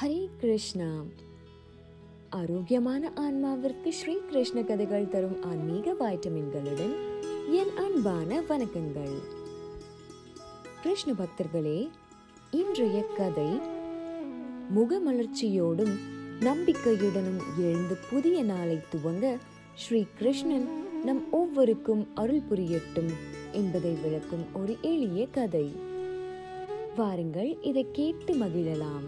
ஹரே கிருஷ்ணா ஆரோக்கியமான ஆன்மாவிற்கு ஸ்ரீ கிருஷ்ண கதைகள் தரும் ஆன்மீக வைட்டமின்களுடன் என் அன்பான வணக்கங்கள் கிருஷ்ண பக்தர்களே இன்றைய கதை முகமலர்ச்சியோடும் நம்பிக்கையுடனும் எழுந்து புதிய நாளை துவங்க ஸ்ரீ கிருஷ்ணன் நம் ஒவ்வொருக்கும் அருள் புரியட்டும் என்பதை விளக்கும் ஒரு எளிய கதை வாருங்கள் இதை கேட்டு மகிழலாம்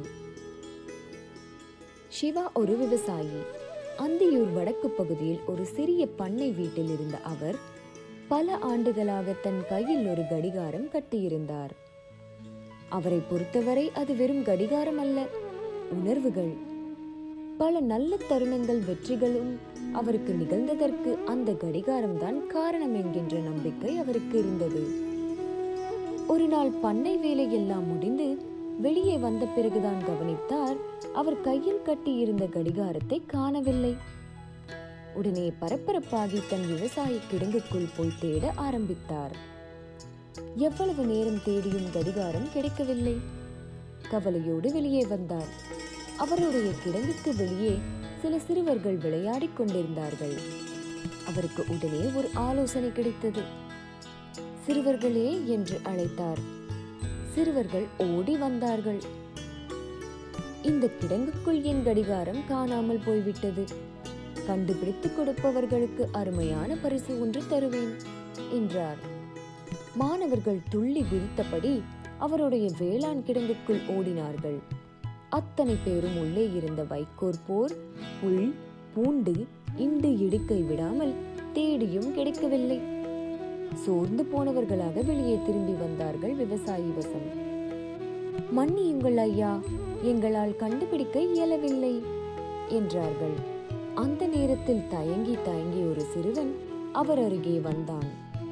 சிவா ஒரு விவசாயி அந்தியூர் வடக்கு பகுதியில் ஒரு சிறிய பண்ணை வீட்டில் இருந்த அவர் பல ஆண்டுகளாக தன் கையில் ஒரு கடிகாரம் கட்டியிருந்தார் அவரை பொறுத்தவரை அது வெறும் கடிகாரம் அல்ல உணர்வுகள் பல நல்ல தருணங்கள் வெற்றிகளும் அவருக்கு நிகழ்ந்ததற்கு அந்த கடிகாரம் தான் காரணம் என்கின்ற நம்பிக்கை அவருக்கு இருந்தது ஒரு நாள் பண்ணை வேலை எல்லாம் முடிந்து வெளியே வந்த பிறகுதான் கவனித்தார் அவர் கையில் கட்டியிருந்த கடிகாரத்தை காணவில்லை உடனே பரபரப்பாகி தன் விவசாய கிடங்குக்குள் போய் தேட ஆரம்பித்தார் எவ்வளவு நேரம் தேடியும் கடிகாரம் கிடைக்கவில்லை கவலையோடு வெளியே வந்தார் அவருடைய கிடங்குக்கு வெளியே சில சிறுவர்கள் விளையாடிக் கொண்டிருந்தார்கள் அவருக்கு உடனே ஒரு ஆலோசனை கிடைத்தது சிறுவர்களே என்று அழைத்தார் சிறுவர்கள் ஓடி வந்தார்கள் இந்த கிடங்குக்குள் என் கடிகாரம் காணாமல் போய்விட்டது கண்டுபிடித்து கொடுப்பவர்களுக்கு அருமையான பரிசு ஒன்று தருவேன் என்றார் மாணவர்கள் துள்ளி குதித்தபடி அவருடைய வேளாண் கிடங்குக்குள் ஓடினார்கள் அத்தனை பேரும் உள்ளே இருந்த வைக்கோர் போர் புல் பூண்டு இண்டு இடுக்கை விடாமல் தேடியும் கிடைக்கவில்லை சோர்ந்து போனவர்களாக வெளியே திரும்பி வந்தார்கள் விவசாயி வசம் மன்னியுங்கள் ஐயா எங்களால் கண்டுபிடிக்க இயலவில்லை என்றார்கள் அந்த நேரத்தில் தயங்கி தயங்கி ஒரு சிறுவன் அவர் அருகே வந்தான்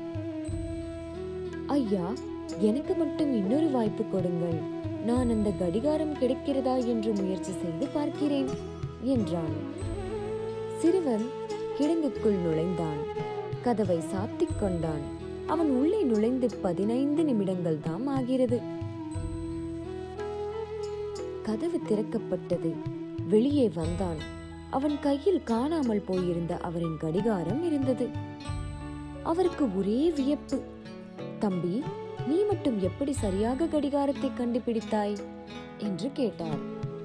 ஐயா எனக்கு மட்டும் இன்னொரு வாய்ப்பு கொடுங்கள் நான் அந்த கடிகாரம் கிடைக்கிறதா என்று முயற்சி செய்து பார்க்கிறேன் என்றான் சிறுவன் கிடங்குக்குள் நுழைந்தான் கதவை சாத்திக் கொண்டான் அவன் உள்ளே நுழைந்து பதினைந்து நிமிடங்கள் தாம் ஆகிறது கதவு திறக்கப்பட்டது வெளியே வந்தான் அவன் கையில் காணாமல் போயிருந்த அவரின் கடிகாரம் இருந்தது அவருக்கு ஒரே வியப்பு தம்பி நீ மட்டும் எப்படி சரியாக கடிகாரத்தை கண்டுபிடித்தாய் என்று கேட்டார்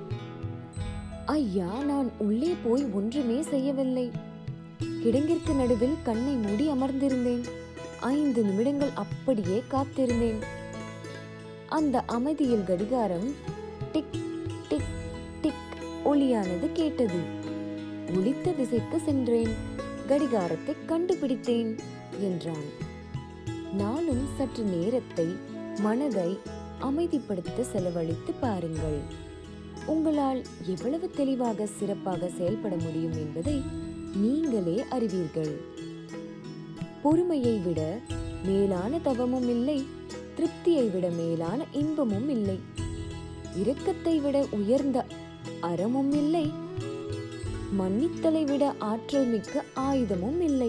ஐயா நான் உள்ளே போய் ஒன்றுமே செய்யவில்லை கிடங்கிற்கு நடுவில் கண்ணை மூடி அமர்ந்திருந்தேன் ஐந்து நிமிடங்கள் அப்படியே காத்திருந்தேன் அந்த அமைதியில் கடிகாரம் டிக் டிக் டிக் ஒளியானது கேட்டது ஒளித்த திசைக்கு சென்றேன் கடிகாரத்தை கண்டுபிடித்தேன் என்றான் நாளும் சற்று நேரத்தை மனதை அமைதிப்படுத்த செலவழித்து பாருங்கள் உங்களால் எவ்வளவு தெளிவாக சிறப்பாக செயல்பட முடியும் என்பதை நீங்களே அறிவீர்கள் பொறுமையை விட மேலான தவமும் இல்லை திருப்தியை விட மேலான இன்பமும் இல்லை இரக்கத்தை விட உயர்ந்த அறமும் இல்லை மன்னித்தலை விட ஆற்றல் மிக்க ஆயுதமும் இல்லை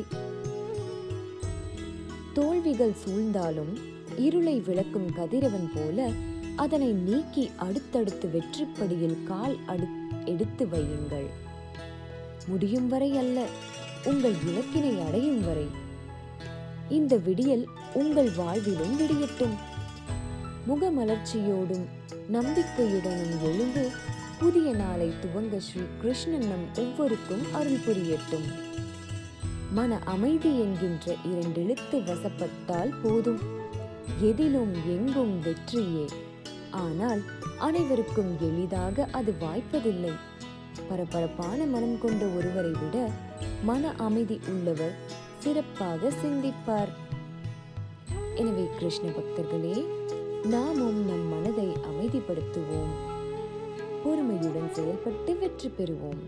தோல்விகள் சூழ்ந்தாலும் இருளை விளக்கும் கதிரவன் போல அதனை நீக்கி அடுத்தடுத்து வெற்றிப்படியில் கால் அடு எடுத்து வையுங்கள் முடியும் வரை அல்ல உங்கள் இலக்கினை அடையும் வரை இந்த விடியல் உங்கள் வாழ்விலும் விடியட்டும் முகமலர்ச்சியோடும் நம்பிக்கையுடனும் எழுந்து புதிய நாளை துவங்க ஸ்ரீ கிருஷ்ணன் நம் ஒவ்வொருக்கும் அருள் புரியட்டும் மன அமைதி என்கின்ற இரண்டெழுத்து வசப்பட்டால் போதும் எதிலும் எங்கும் வெற்றியே ஆனால் அனைவருக்கும் எளிதாக அது வாய்ப்பதில்லை பரபரப்பான மனம் கொண்ட ஒருவரை விட மன அமைதி உள்ளவர் சிறப்பாக சிந்திப்பார் எனவே கிருஷ்ண பக்தர்களே நாமும் நம் மனதை அமைதிப்படுத்துவோம் பொறுமையுடன் செயல்பட்டு வெற்றி பெறுவோம்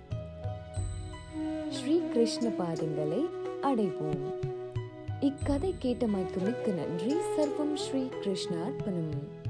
ஸ்ரீ கிருஷ்ண பாதங்களை அடைவோம் இக்கதை கேட்டமைக்கு மிக்க நன்றி சர்வம் ஸ்ரீ கிருஷ்ணார்ப்பணம்